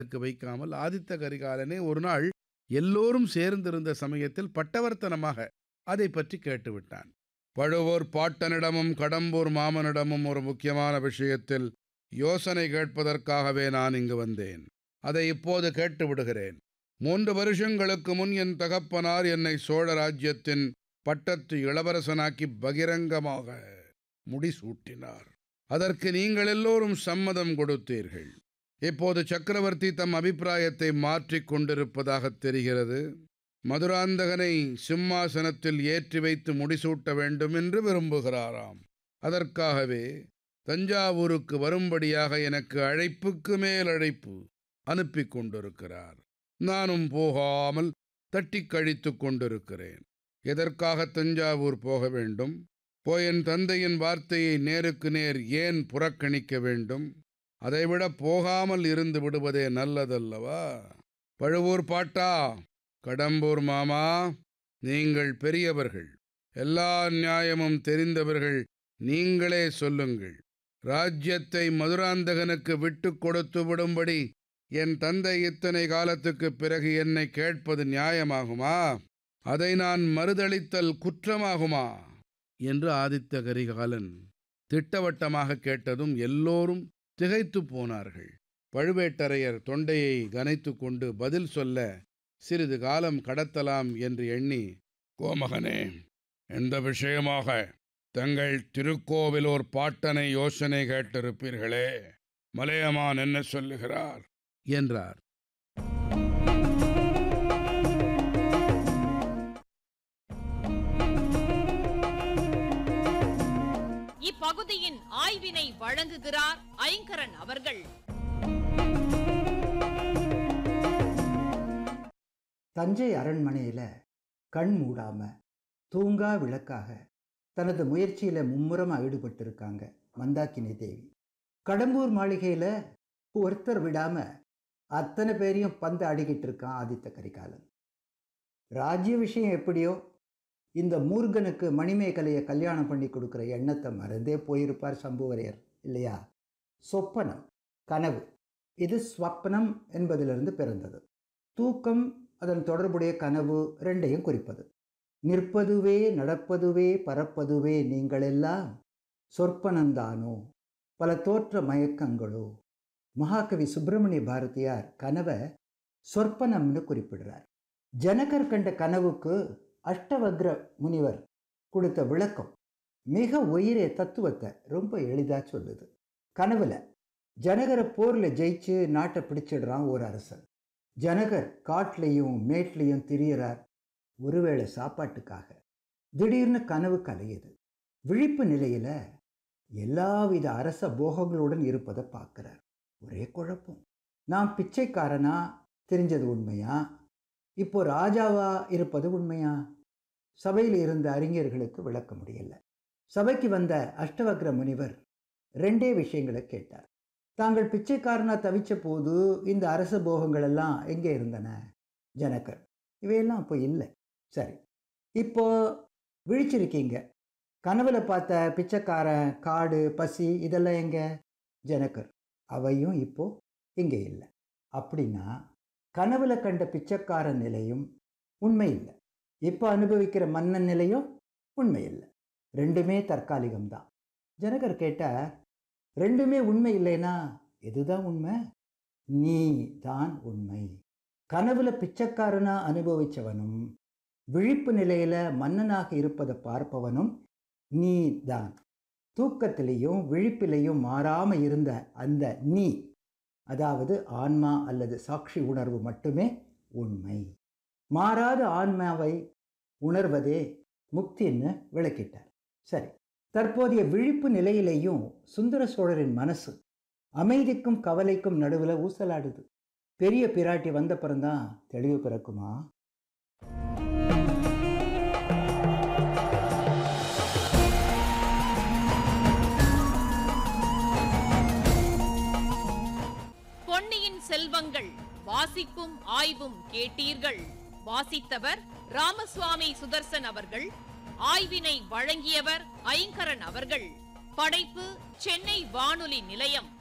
க்கு வைக்காமல் ஆதித்த கரிகாலனே ஒரு நாள் எல்லோரும் சேர்ந்திருந்த சமயத்தில் பட்டவர்த்தனமாக அதை பற்றி கேட்டுவிட்டான் பழுவூர் பாட்டனிடமும் கடம்பூர் மாமனிடமும் ஒரு முக்கியமான விஷயத்தில் யோசனை கேட்பதற்காகவே நான் இங்கு வந்தேன் அதை இப்போது கேட்டு விடுகிறேன் மூன்று வருஷங்களுக்கு முன் என் தகப்பனார் என்னை சோழ ராஜ்யத்தின் பட்டத்து இளவரசனாக்கி பகிரங்கமாக முடிசூட்டினார் அதற்கு நீங்கள் எல்லோரும் சம்மதம் கொடுத்தீர்கள் இப்போது சக்கரவர்த்தி தம் அபிப்பிராயத்தை மாற்றிக் கொண்டிருப்பதாக தெரிகிறது மதுராந்தகனை சிம்மாசனத்தில் ஏற்றி வைத்து முடிசூட்ட வேண்டும் என்று விரும்புகிறாராம் அதற்காகவே தஞ்சாவூருக்கு வரும்படியாக எனக்கு அழைப்புக்கு மேல் அழைப்பு அனுப்பி கொண்டிருக்கிறார் நானும் போகாமல் தட்டி கழித்து கொண்டிருக்கிறேன் எதற்காக தஞ்சாவூர் போக வேண்டும் போய் என் தந்தையின் வார்த்தையை நேருக்கு நேர் ஏன் புறக்கணிக்க வேண்டும் அதைவிட போகாமல் இருந்து விடுவதே நல்லதல்லவா பழுவூர் பாட்டா கடம்பூர் மாமா நீங்கள் பெரியவர்கள் எல்லா நியாயமும் தெரிந்தவர்கள் நீங்களே சொல்லுங்கள் ராஜ்யத்தை மதுராந்தகனுக்கு விட்டு கொடுத்து விடும்படி என் தந்தை இத்தனை காலத்துக்கு பிறகு என்னை கேட்பது நியாயமாகுமா அதை நான் மறுதளித்தல் குற்றமாகுமா என்று ஆதித்த கரிகாலன் திட்டவட்டமாக கேட்டதும் எல்லோரும் திகைத்துப் போனார்கள் பழுவேட்டரையர் தொண்டையை கனைத்து கொண்டு பதில் சொல்ல சிறிது காலம் கடத்தலாம் என்று எண்ணி கோமகனே எந்த விஷயமாக தங்கள் திருக்கோவிலூர் பாட்டனை யோசனை கேட்டிருப்பீர்களே மலையமான் என்ன சொல்லுகிறார் என்றார் இப்பகுதியின் ஆய்வினை வழங்குகிறார் ஐங்கரன் அவர்கள் தஞ்சை அரண்மனையில் கண் மூடாம தூங்கா விளக்காக தனது முயற்சியில் மும்முரமாக ஈடுபட்டிருக்காங்க மந்தாக்கினி தேவி கடம்பூர் மாளிகையில் ஒருத்தர் விடாம அத்தனை பேரையும் பந்து அடிக்கிட்டு இருக்கான் ஆதித்த கரிகாலன் ராஜ்ய விஷயம் எப்படியோ இந்த மூர்கனுக்கு மணிமேகலையை கல்யாணம் பண்ணி கொடுக்குற எண்ணத்தை மறந்தே போயிருப்பார் சம்புவரையர் இல்லையா சொப்பனம் கனவு இது ஸ்வப்னம் என்பதிலிருந்து பிறந்தது தூக்கம் அதன் தொடர்புடைய கனவு ரெண்டையும் குறிப்பது நிற்பதுவே நடப்பதுவே பறப்பதுவே நீங்களெல்லாம் சொற்பனந்தானோ பல தோற்ற மயக்கங்களோ மகாகவி சுப்பிரமணிய பாரதியார் கனவை சொற்பனம்னு குறிப்பிடுறார் ஜனகர் கண்ட கனவுக்கு அஷ்டவக்ர முனிவர் கொடுத்த விளக்கம் மிக உயிரே தத்துவத்தை ரொம்ப எளிதாக சொல்லுது கனவுல ஜனகரை போரில் ஜெயிச்சு நாட்டை பிடிச்சிடுறான் ஒரு அரசன் ஜனகர் காட்டிலையும் மேட்லையும் திரியறார் ஒருவேளை சாப்பாட்டுக்காக திடீர்னு கனவு கலையுது விழிப்பு நிலையில எல்லாவித அரச போகங்களுடன் இருப்பதை பார்க்கிறார் ஒரே குழப்பம் நான் பிச்சைக்காரனா தெரிஞ்சது உண்மையா இப்போ ராஜாவா இருப்பது உண்மையா சபையில் இருந்த அறிஞர்களுக்கு விளக்க முடியல சபைக்கு வந்த அஷ்டவக்ர முனிவர் ரெண்டே விஷயங்களை கேட்டார் தாங்கள் பிச்சைக்காரனா தவிச்ச போது இந்த அரச போகங்கள் எல்லாம் எங்கே இருந்தன ஜனகர் இவையெல்லாம் அப்போ இல்லை சரி இப்போ விழிச்சிருக்கீங்க கனவுல பார்த்த பிச்சைக்காரன் காடு பசி இதெல்லாம் எங்க ஜனகர் அவையும் இப்போ இங்கே இல்லை அப்படின்னா கனவுல கண்ட பிச்சைக்காரன் நிலையும் உண்மை இல்லை இப்போ அனுபவிக்கிற மன்னன் நிலையும் உண்மை இல்லை ரெண்டுமே தற்காலிகம்தான் ஜனகர் கேட்டார் ரெண்டுமே உண்மை இல்லைன்னா எதுதான் உண்மை நீ தான் உண்மை கனவுல பிச்சைக்காரனா அனுபவிச்சவனும் விழிப்பு நிலையில மன்னனாக இருப்பதை பார்ப்பவனும் நீ தான் தூக்கத்திலையும் விழிப்பிலையும் மாறாம இருந்த அந்த நீ அதாவது ஆன்மா அல்லது சாட்சி உணர்வு மட்டுமே உண்மை மாறாத ஆன்மாவை உணர்வதே முக்தின்னு விளக்கிட்டார் சரி தற்போதைய விழிப்பு நிலையிலேயும் சுந்தர சோழரின் மனசு அமைதிக்கும் கவலைக்கும் நடுவில் ஊசலாடுது பெரிய பிராட்டி வந்த பிறந்தான் தெளிவு பிறக்குமா பொன்னியின் செல்வங்கள் வாசிப்பும் ஆய்வும் கேட்டீர்கள் வாசித்தவர் ராமசுவாமி சுதர்சன் அவர்கள் ஆய்வினை வழங்கியவர் ஐங்கரன் அவர்கள் படைப்பு சென்னை வானொலி நிலையம்